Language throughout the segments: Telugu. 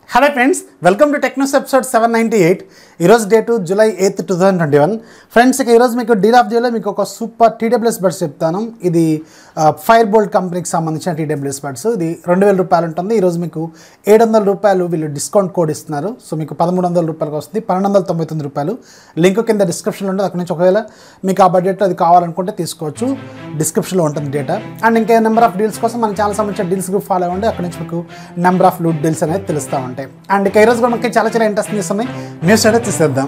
hello friends welcome to Technos episode seven ninety eight ఈరోజు date July eighth two thousand twenty one friends ఇక ఈరోజు మీకు డీల్ ఆఫ్ డేలో మీకు ఒక సూపర్ టీడబ్ల్యూఎస్ బడ్స్ చెప్తాను ఇది ఫైర్ బోల్ట్ కంపెనీకి సంబంధించిన టీడబ్ల్యూఎస్ బడ్స్ ఇది రెండు వేల రూపాయలు ఉంటుంది ఈరోజు మీకు ఏడు వందల రూపాయలు వీళ్ళు డిస్కౌంట్ కోడ్ ఇస్తున్నారు సో మీకు పదమూడు వందల రూపాయలకు వస్తుంది పన్నెండు వందల తొంభై తొమ్మిది రూపాయలు లింక్ కింద డిస్క్రిప్షన్లో ఉంటుంది అక్కడ నుంచి ఒకవేళ మీకు ఆ బడ్జెట్ అది కావాలనుకుంటే తీసుకోవచ్చు డిస్క్రిప్షన్లో ఉంటుంది డేటా అండ్ ఇంకా నెంబర్ ఆఫ్ డీల్స్ కోసం మన ఛానల్ సంబంధించిన డీల్స్ గ్రూప్ ఫాలో అవ్వండి అక్కడ నుంచి మీకు నెంబర్ ఆఫ్ లూట్ డీల్స్ అనేది తెలుస్తూ ఉంటాయి అండ్ ఇక ఈరోజు కూడా మనకి చాలా చాలా ఇంట్రెస్ట్ న్యూస్ ఉన్నాయి న్యూస్ అయితే తీసేద్దాం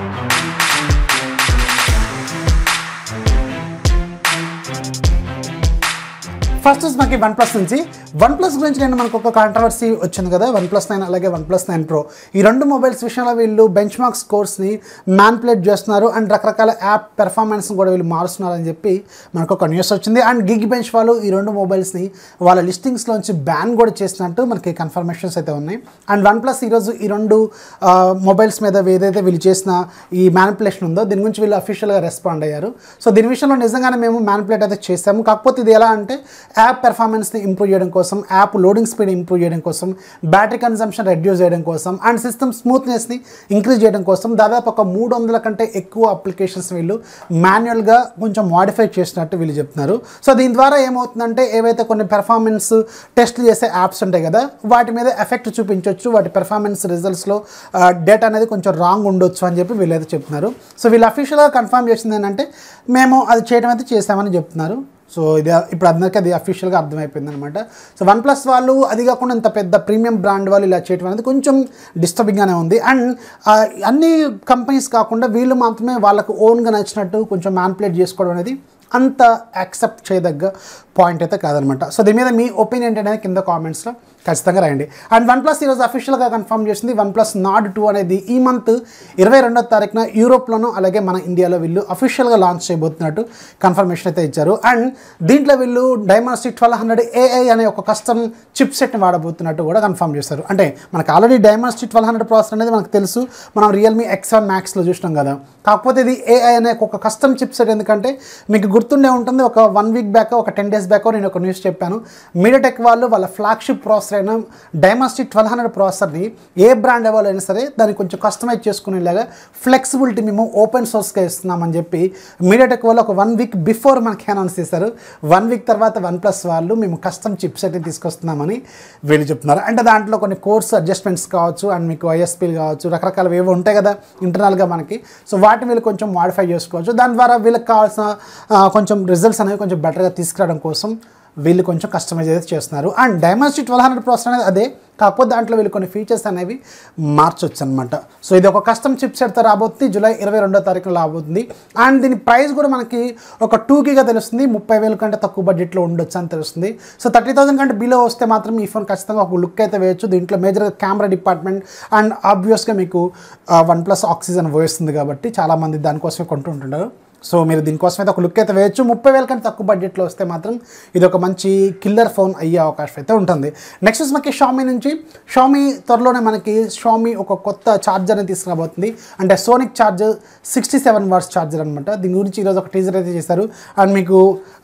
ఫస్ట్ వచ్చి మనకి వన్ ప్లస్ నుంచి వన్ ప్లస్ గురించి నేను మనకు ఒక కాంట్రవర్సీ వచ్చింది కదా వన్ ప్లస్ నైన్ అలాగే వన్ ప్లస్ నైన్ ప్రో ఈ రెండు మొబైల్స్ విషయంలో వీళ్ళు బెంచ్ మార్క్ స్కోర్స్ని మ్యాన్పులేట్ చేస్తున్నారు అండ్ రకరకాల యాప్ పెర్ఫార్మెన్స్ని కూడా వీళ్ళు మారుస్తున్నారు అని చెప్పి మనకు ఒక న్యూస్ వచ్చింది అండ్ గిగ్ బెంచ్ వాళ్ళు ఈ రెండు మొబైల్స్ని వాళ్ళ లిస్టింగ్స్లోంచి బ్యాన్ కూడా చేసినట్టు మనకి కన్ఫర్మేషన్స్ అయితే ఉన్నాయి అండ్ వన్ ప్లస్ ఈరోజు ఈ రెండు మొబైల్స్ మీద ఏదైతే వీళ్ళు చేసిన ఈ మ్యానిపులేషన్ ఉందో దీని గురించి వీళ్ళు అఫీషియల్గా రెస్పాండ్ అయ్యారు సో దీని విషయంలో నిజంగానే మేము మ్యానిపులేట్ అయితే చేసాము కాకపోతే ఇది ఎలా అంటే యాప్ పెర్ఫార్మెన్స్ని ఇంప్రూవ్ చేయడం కోసం యాప్ లోడింగ్ స్పీడ్ ఇంప్రూవ్ చేయడం కోసం బ్యాటరీ కన్సంప్షన్ రెడ్యూస్ చేయడం కోసం అండ్ సిస్టమ్ స్మూత్నెస్ని ఇంక్రీజ్ చేయడం కోసం దాదాపు ఒక మూడు వందల కంటే ఎక్కువ అప్లికేషన్స్ వీళ్ళు మాన్యువల్గా కొంచెం మాడిఫై చేసినట్టు వీళ్ళు చెప్తున్నారు సో దీని ద్వారా ఏమవుతుందంటే ఏవైతే కొన్ని పెర్ఫార్మెన్స్ టెస్ట్లు చేసే యాప్స్ ఉంటాయి కదా వాటి మీద ఎఫెక్ట్ చూపించవచ్చు వాటి పెర్ఫార్మెన్స్ రిజల్ట్స్లో డేటా అనేది కొంచెం రాంగ్ ఉండొచ్చు అని చెప్పి వీళ్ళైతే చెప్తున్నారు సో వీళ్ళు అఫీషియల్గా కన్ఫర్మ్ చేసింది ఏంటంటే మేము అది చేయడం అయితే చేసామని చెప్తున్నారు సో ఇది ఇప్పుడు అందరికీ అది అఫీషియల్గా అర్థమైపోయింది అనమాట సో వన్ ప్లస్ వాళ్ళు అది కాకుండా ఇంత పెద్ద ప్రీమియం బ్రాండ్ వాళ్ళు ఇలా చేయడం అనేది కొంచెం డిస్టర్బింగ్గానే ఉంది అండ్ అన్ని కంపెనీస్ కాకుండా వీళ్ళు మాత్రమే వాళ్ళకు ఓన్గా నచ్చినట్టు కొంచెం మ్యాన్పులేట్ చేసుకోవడం అనేది అంత యాక్సెప్ట్ చేయదగ్గ పాయింట్ అయితే కాదనమాట సో దీని మీద మీ ఒపీనియన్ ఏంటనేది కింద కామెంట్స్లో ఖచ్చితంగా రాయండి అండ్ వన్ ప్లస్ ఈరోజు అఫీషియల్గా కన్ఫర్మ్ చేసింది వన్ ప్లస్ నాడ్ టూ అనేది ఈ మంత్ ఇరవై రెండో తారీఖున యూరోప్లోనూ అలాగే మన ఇండియాలో వీళ్ళు అఫీషియల్గా లాంచ్ చేయబోతున్నట్టు కన్ఫర్మేషన్ అయితే ఇచ్చారు అండ్ దీంట్లో వీళ్ళు డైమాన్సిటీ ట్వెల్వ్ హండ్రెడ్ ఏఐ అనే ఒక కస్టమ్ చిప్ సెట్ని వాడబోతున్నట్టు కూడా కన్ఫర్మ్ చేశారు అంటే మనకు already Dimensity twelve hundred processor అనేది మనకు తెలుసు మనం రియల్మీ ఎక్స్ వన్ మ్యాక్స్లో చూసినాం కదా కాకపోతే ఇది ఏఐ అనే ఒక కస్టమ్ చిప్ సెట్ ఎందుకంటే మీకు గుర్తుండే ఉంటుంది ఒక వన్ వీక్ బ్యాక్ ఒక టెన్ డేస్ బ్యాక్ నేను ఒక న్యూస్ చెప్పాను మీడియాటెక్ వాళ్ళు వాళ్ళ ఫ్లాగ్షిప్ ప్రాసెసర్ అయిన డైమాస్టీ ట్వెల్వ్ హండ్రెడ్ ప్రాసెసర్ని ఏ బ్రాండ్ అయినా సరే దాన్ని కొంచెం కస్టమైజ్ చేసుకునేలాగా ఫ్లెక్సిబిలిటీ మేము ఓపెన్ సోర్స్గా ఇస్తున్నామని చెప్పి మీడియాటెక్ వాళ్ళు ఒక వన్ వీక్ బిఫోర్ మనకి అనౌన్స్ చేశారు వన్ వీక్ తర్వాత వన్ ప్లస్ వాళ్ళు మేము కస్టమ్ చిప్ సెట్ తీసుకొస్తున్నామని వీళ్ళు చెప్తున్నారు అంటే దాంట్లో కొన్ని కోర్స్ అడ్జస్ట్మెంట్స్ కావచ్చు అండ్ మీకు ఐఎస్పీలు కావచ్చు రకరకాల ఏవో ఉంటాయి కదా ఇంటర్నల్గా మనకి సో వాటిని వీళ్ళు కొంచెం మాడిఫై చేసుకోవచ్చు దాని ద్వారా వీళ్ళకి కావాల్సిన కొంచెం రిజల్ట్స్ అనేవి కొంచెం బెటర్గా తీసుకురావడం కోసం వీళ్ళు కొంచెం కస్టమైజ్ అయితే చేస్తున్నారు and Dimensity twelve hundred processor అనేది అదే కాకపోతే దాంట్లో వీళ్ళు కొన్ని ఫీచర్స్ అనేవి మార్చొచ్చు అనమాట సో ఇది ఒక కస్టమ్ చిప్ సెట్తో రాబోతుంది జూలై ఇరవై రెండో తారీఖున రాబోతుంది అండ్ దీని ప్రైస్ కూడా మనకి ఒక టూ కీగా తెలుస్తుంది ముప్పై వేల కంటే తక్కువ బడ్జెట్లో ఉండొచ్చు అని తెలుస్తుంది సో థర్టీ థౌసండ్ కంటే బిలో వస్తే మాత్రం ఈ ఫోన్ ఖచ్చితంగా ఒక లుక్ అయితే వేయచ్చు దీంట్లో మేజర్గా కెమెరా డిపార్ట్మెంట్ అండ్ ఆబ్వియస్గా మీకు వన్ ప్లస్ ఆక్సిజన్ వేస్తుంది కాబట్టి చాలామంది దానికోసమే కొంటుంటున్నారు సో మీరు దీనికోసం అయితే ఒక లుక్ అయితే వేయచ్చు ముప్పై వేల కంటే తక్కువ బడ్జెట్లో వస్తే మాత్రం ఇది ఒక మంచి కిల్లర్ ఫోన్ అయ్యే అవకాశం అయితే ఉంటుంది నెక్స్ట్ మనకి షామీ నుంచి షామీ త్వరలోనే మనకి షామీ ఒక కొత్త ఛార్జర్ని తీసుకురాబోతుంది అంటే sonic charger sixty seven watts charger అనమాట దీని గురించి ఈరోజు ఒక టీజర్ అయితే చేశారు అండ్ మీకు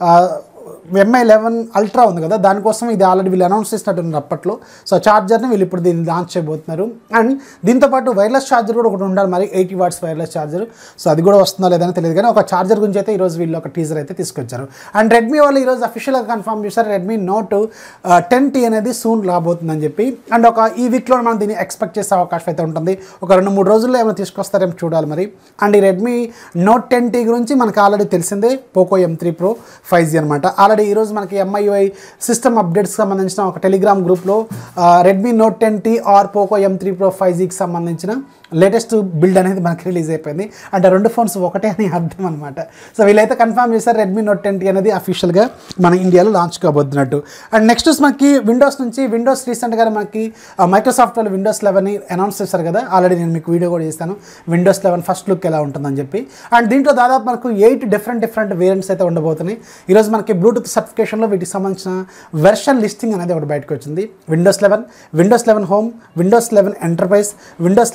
ఎంఐ లెవెన్ అల్ట్రా ఉంది కదా దానికోసం ఇది ఆల్రెడీ వీళ్ళు అనౌన్స్ చేసినట్టున్నారు అప్పట్లో సో ఛార్జర్ని వీళ్ళు ఇప్పుడు దీన్ని లాంచ్ చేయబోతున్నారు అండ్ దీంతోపాటు వైర్లెస్ ఛార్జర్ కూడా ఒకటి ఉండాలి మరి eighty watts wireless charger so అది కూడా వస్తుందో లేదని తెలియదు కానీ ఒక ఛార్జర్ గురించి అయితే ఈరోజు వీళ్ళు ఒక టీజర్ అయితే తీసుకొచ్చారు అండ్ రెడ్మీ వాళ్ళు ఈరోజు అఫీషియల్గా కన్ఫర్మ్ చేశారు రెడ్మీ నోట్ టెన్ టీ అనేది సూన్ రాబోతుందని చెప్పి అండ్ ఒక ఈ వీక్లో మనం దీన్ని ఎక్స్పెక్ట్ చేసే అవకాశం అయితే ఉంటుంది ఒక రెండు మూడు రోజుల్లో ఏమైనా తీసుకొస్తారేమో చూడాలి మరి అండ్ ఈ రెడ్మీ నోట్ టెన్ టీ గురించి మనకు ఆల్రెడీ తెలిసిందే Poco M three Pro five G అనమాట ఆల్రెడీ ఈరోజు మనకి ఎంఐయుఐ సిస్టమ్ అప్డేట్స్ సంబంధించిన ఒక టెలిగ్రామ్ గ్రూప్లో Redmi Note ten T or Poco M three Pro five జీకి సంబంధించిన లేటెస్ట్ బిల్డ్ అనేది మనకి రిలీజ్ అయిపోయింది అంటే రెండు ఫోన్స్ ఒకటే అని అర్థం అనమాట సో వీళ్ళైతే కన్ఫర్మ్ చేశారు రెడ్మీ నోట్ టెన్ టీ అనేది అఫీషియల్గా మన ఇండియాలో లాంచ్ కాబోతున్నట్టు అండ్ నెక్స్ట్ మనకి విండోస్ నుంచి విండోస్ రీసెంట్గా మనకి మైక్రోసాఫ్ట్ వాళ్ళు విండోస్ లెవెన్ అనౌన్స్ చేశారు కదా ఆల్రెడీ నేను మీకు వీడియో కూడా చేస్తాను విండోస్ లెవెన్ ఫస్ట్ లుక్ ఎలా ఉంటుందని చెప్పి అండ్ దీంట్లో దాదాపు మనకు ఎయిట్ డిఫరెంట్ డిఫరెంట్ వేరియంట్స్ అయితే ఉండబోతున్నాయి ఈరోజు మనకి బ్లూటూత్ సర్టిఫికేషన్లో వీటికి సంబంధించిన వెర్షన్ లిస్టింగ్ అనేది ఒకటి బయటకు వచ్చింది Windows eleven Windows eleven Home Windows eleven Enterprise Windows eleven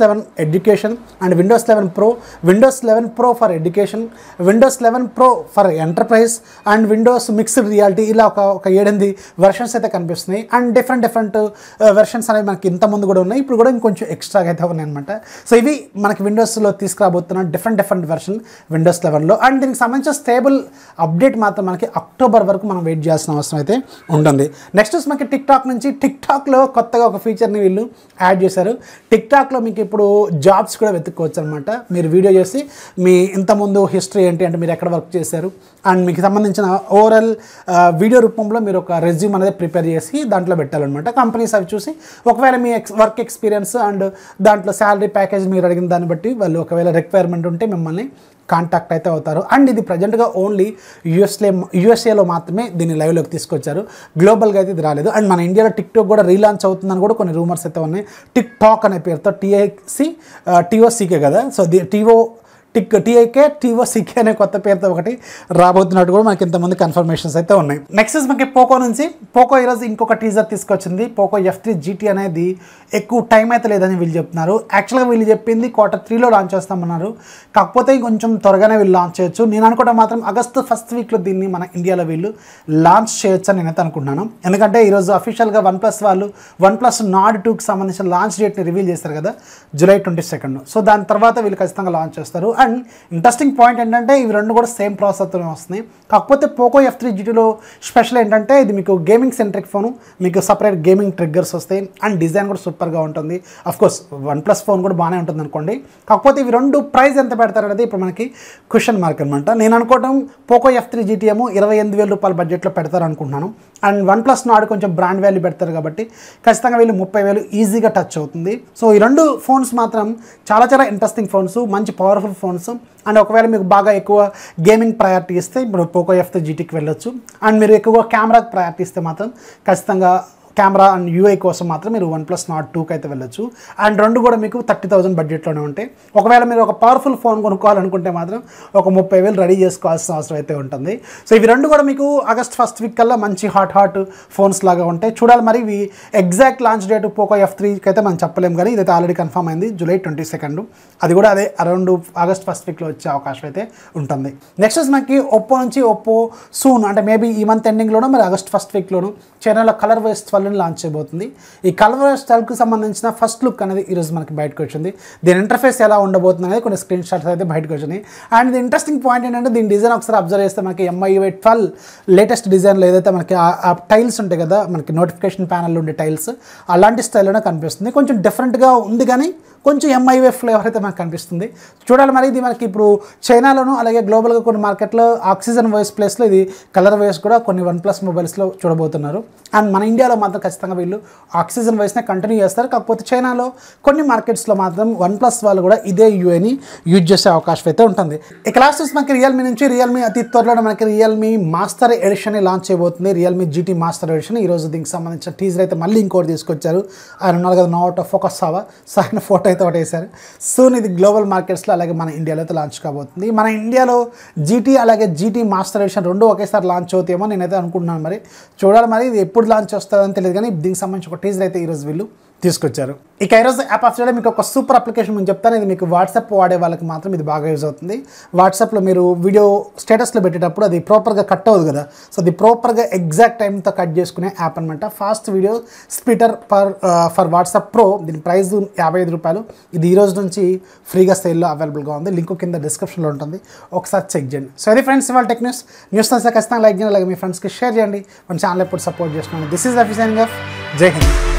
Education and Windows eleven Pro Windows eleven Pro for Education Windows eleven Pro for Enterprise and Windows Mixed Reality ఇలా ఒక ఒక ఏడెనిమిది వెర్షన్స్ అయితే కనిపిస్తున్నాయి అండ్ డిఫరెంట్ డిఫరెంట్ వెర్షన్స్ అనేవి మనకి ఇంత ముందు కూడా ఉన్నాయి ఇప్పుడు కూడా ఇంకొంచెం ఎక్స్ట్రాగా అయితే ఉన్నాయి అనమాట సో ఇవి మనకి విండోస్లో తీసుకురాబోతున్న డిఫరెంట్ డిఫరెంట్ వెర్షన్ విండోస్ లెవెన్లో అండ్ దీనికి సంబంధించిన స్టేబుల్ అప్డేట్ మాత్రం మనకి అక్టోబర్ వరకు మనం వెయిట్ చేయాల్సిన అవసరం అయితే ఉంటుంది నెక్స్ట్ మనకి టిక్ టాక్ నుంచి టిక్ టాక్లో కొత్తగా ఒక ఫీచర్ని వీళ్ళు యాడ్ చేశారు టిక్ టాక్లో మీకు ఇప్పుడు జాబ్స్ కూడా వెతుక్కోవచ్చు అనమాట మీరు వీడియో చేసి మీ ఇంతకుముందు హిస్టరీ ఏంటి అంటే మీరు ఎక్కడ వర్క్ చేశారు అండ్ మీకు సంబంధించిన ఓవరాల్ వీడియో రూపంలో మీరు ఒక రెజ్యూమ్ అనేది ప్రిపేర్ చేసి దాంట్లో పెట్టాలన్నమాట కంపెనీస్ అవి చూసి ఒకవేళ మీ ఎక్స్ వర్క్ ఎక్స్పీరియన్స్ అండ్ దాంట్లో శాలరీ ప్యాకేజ్ మీరు అడిగిన దాన్ని బట్టి వాళ్ళు ఒకవేళ రిక్వైర్మెంట్ ఉంటే మిమ్మల్ని కాంటాక్ట్ అయితే అవుతారు అండ్ ఇది ప్రజెంట్గా ఓన్లీ యూఎస్ఏ యూఎస్ఏలో మాత్రమే దీన్ని లైవ్లోకి తీసుకొచ్చారు గ్లోబల్గా అయితే ఇది రాలేదు అండ్ మన ఇండియాలో టిక్ టాక్ కూడా రీలాంచ్ అవుతుందని కూడా కొన్ని రూమర్స్ అయితే ఉన్నాయి టిక్ టాక్ అనే పేరుతో టీఐసి టీఓసీకే కదా so the T O tick T I K T O C K అనే కొత్త పేరుతో ఒకటి రాబోతున్నట్టు కూడా మనకి ఇంతమంది కన్ఫర్మేషన్స్ అయితే ఉన్నాయి నెక్స్ట్ మనకి పోకో నుంచి పోకో ఈరోజు ఇంకొక టీజర్ తీసుకొచ్చింది పోకో ఎఫ్ త్రీ జీటీ అనేది ఎక్కువ టైం అయితే లేదని వీళ్ళు చెప్తున్నారు యాక్చువల్గా వీళ్ళు చెప్పింది క్వార్టర్ త్రీలో లాంచ్ చేస్తామన్నారు కాకపోతే కొంచెం త్వరగానే వీళ్ళు లాంచ్ చేయొచ్చు నేను అనుకోవడం మాత్రం ఆగస్టు ఫస్ట్ వీక్లో దీన్ని మన ఇండియాలో వీళ్ళు లాంచ్ చేయొచ్చు అని నేనైతే అనుకుంటున్నాను ఎందుకంటే ఈరోజు అఫీషియల్గా వన్ ప్లస్ వాళ్ళు వన్ ప్లస్ నాడ్ టూకి సంబంధించిన లాంచ్ డేట్ని రివీల్ చేస్తారు కదా జూలై ట్వంటీ సెకండ్ సో దాని తర్వాత వీళ్ళు ఖచ్చితంగా లాంచ్ చేస్తారు అండ్ ఇంట్రెస్టింగ్ పాయింట్ ఏంటంటే ఇవి రెండు కూడా సేమ్ ప్రాసెసర్తోనే వస్తున్నాయి కాకపోతే పోకో ఎఫ్ త్రీ జీటీలో స్పెషల్ ఏంటంటే ఇది మీకు గేమింగ్ సెంట్రిక్ ఫోన్ మీకు సపరేట్ గేమింగ్ ట్రిగ్గర్స్ వస్తాయి అండ్ డిజైన్ కూడా సూపర్గా ఉంటుంది of course OnePlus phone కూడా బాగానే ఉంటుంది అనుకోండి కాకపోతే ఇవి రెండు ప్రైస్ ఎంత పెడతారనేది ఇప్పుడు మనకి క్వశ్చన్ మార్క్ అనమాట నేను అనుకోవడం పోకో ఎఫ్ త్రీ జీటీఎం ఇరవై ఎనిమిది వేల రూపాయల బడ్జెట్లో పెడతారు అనుకుంటున్నాను అండ్ వన్ ప్లస్ నాడు కొంచెం బ్రాండ్ వాల్యూ పెడతారు కాబట్టి ఖచ్చితంగా వీళ్ళు ముప్పై వేలు ఈజీగా టచ్ అవుతుంది సో ఈ రెండు ఫోన్స్ మాత్రం చాలా చాలా ఇంట్రెస్టింగ్ ఫోన్స్ మంచి పవర్ఫుల్ ఫోన్స్ అండ్ ఒకవేళ మీకు బాగా ఎక్కువ గేమింగ్ ప్రయారిటీ ఇస్తే ఇప్పుడు పోకో ఎఫ్ జీటీకి వెళ్ళొచ్చు అండ్ మీరు ఎక్కువ కెమెరాకి ప్రయారిటీ ఇస్తే మాత్రం ఖచ్చితంగా కెమెరా అండ్ యూఐ కోసం మాత్రం మీరు వన్ ప్లస్ నాట్ టూకి అయితే వెళ్ళొచ్చు అండ్ రెండు కూడా మీకు థర్టీ థౌసండ్ బడ్జెట్లోనే ఉంటాయి ఒకవేళ మీరు ఒక పవర్ఫుల్ ఫోన్ కొనుక్కోవాలనుకుంటే మాత్రం ఒక ముప్పై వేలు రెడీ చేసుకోవాల్సిన అవసరం అయితే ఉంటుంది సో ఇవి రెండు కూడా మీకు ఆగస్ట్ ఫస్ట్ వీక్ కల్లా మంచి హాట్ హాట్ ఫోన్స్ లాగా ఉంటాయి చూడాలి మరి ఇవి exact launch date Poco F త్రీకి అయితే మనం చెప్పలేం కానీ ఇదైతే ఆల్రెడీ కన్ఫర్మ్ అయింది జూలై ట్వంటీ సెకండ్ అది కూడా అదే అరౌండ్ ఆగస్ట్ ఫస్ట్ వీక్లో వచ్చే అవకాశం అయితే ఉంటుంది నెక్స్ట్ వచ్చి మనకి ఒప్పో నుంచి ఒప్పో సూన్ అంటే మేబీ ఈ మంత్ ఎండింగ్లోనో మరి ఆగస్ట్ ఫస్ట్ వీక్లోను చైనాలో కలర్ వేస్ ట్వెల్వ్ని లాంచ్ చేయబోతుంది ఈ కలర్ వేస్ ట్వెల్వ్కి సంబంధించిన ఫస్ట్ లుక్ అనేది ఈరోజు మనకి బయటకు వచ్చింది దీని ఇంటర్ఫేస్ ఎలా ఉండబోతుంది అనేది కొన్ని స్క్రీన్ షాట్స్ అయితే బయటకు వచ్చినాయి అండ్ ఇది ఇంట్రెస్టింగ్ పాయింట్ ఏంటంటే దీని డిజైన్ ఒకసారి అబ్జర్వ్ చేస్తే మనకి ఎంఐ ట్వెల్వ్ లేటెస్ట్ డిజైన్లో ఏదైతే మనకి ఆ టైల్స్ ఉంటాయి కదా మనకి నోటిఫికేషన్ ప్యానల్లో ఉండే టైల్స్ అలాంటి స్టైల్లోనే కనిపిస్తుంది కొంచెం డిఫరెంట్గా ఉంది కానీ కొంచెం ఎంఐవే ఫ్లేవర్ అయితే మనకు కనిపిస్తుంది చూడాలి మరి ఇది మనకి ఇప్పుడు చైనాలోను అలాగే గ్లోబల్గా కొన్ని మార్కెట్లో ఆక్సిజన్ వాయిస్ ప్లేస్లో ఇది కలర్ వేస్ కూడా కొన్ని వన్ ప్లస్ మొబైల్స్లో చూడబోతున్నారు అండ్ మన ఇండియాలో మాత్రం ఖచ్చితంగా వీళ్ళు ఆక్సిజన్ వాయిస్నే కంటిన్యూ చేస్తారు కాకపోతే చైనాలో కొన్ని మార్కెట్స్లో మాత్రం వన్ ప్లస్ వాళ్ళు కూడా ఇదే యూఏని యూజ్ చేసే అవకాశం అయితే ఉంటుంది ఇక లాస్ట్ వచ్చి మనకి రియల్మీ నుంచి రియల్మీ అతి త్వరలో మనకి రియల్మీ మాస్టర్ ఎడిషన్ లాంచ్ చేయబోతుంది రియల్మీ జీటీ మాస్టర్ ఎడిషన్ ఈరోజు దీనికి సంబంధించిన టీజర్ అయితే మళ్ళీ ఇంకోటి తీసుకొచ్చారు ఆయన ఉన్నారు కదా నోట్ ఫోకస్ సావా సో ఆయన ఫోటో అయితే ఒకటి వేశారు సూన్ ఇది గ్లోబల్ మార్కెట్స్లో అలాగే మన ఇండియాలో అయితే లాంచ్ కాబోతుంది మన ఇండియాలో జీటీ అలాగే జీటీ మాస్టర్ ఎడిషన్ రెండు ఒకేసారి లాంచ్ అవుతాయేమో నేనైతే అనుకుంటున్నాను మరి చూడాలి మరి ఇది ఎప్పుడు లాంచ్ వస్తుందని తెలియదు కానీ దీనికి సంబంధించి ఒక టీజర్ అయితే ఈరోజు వీళ్ళు తీసుకొచ్చారు ఇక ఈరోజు యాప్ ఆఫ్ చేయడం మీకు ఒక సూపర్ అప్లికేషన్ నేను చెప్తాను ఇది మీకు వాట్సాప్ వాడే వాళ్ళకి మాత్రం ఇది బాగా యూజ్ అవుతుంది వాట్సాప్లో మీరు వీడియో స్టేటస్లో పెట్టేటప్పుడు అది ప్రాపర్గా కట్ అవ్వదు కదా సో అది ప్రాపర్గా ఎగ్జాక్ట్ టైంతో కట్ చేసుకునే యాప్ అనమాట fast video splitter for for WhatsApp Pro దీని ప్రైస్ యాభై ఐదు రూపాయలు ఇది ఈ రోజు నుంచి ఫ్రీగా సేల్లో అవైలబుల్గా ఉంది లింక్ కింద డిస్క్రిప్షన్లో ఉంటుంది ఒకసారి చెక్ చేయండి సో అది ఫ్రెండ్స్ ఇవాళ టెక్ న్యూస్ న్యూస్ ఖచ్చితంగా లైక్ చేయండి అలాగే మీ ఫ్రెండ్స్కి షేర్ చేయండి మన ఛానల్ ఎప్పుడు సపోర్ట్ చేస్తున్నాను దిస్ ఈజ్ అఫీసైనింగ్ ఆఫ్ జై హింద్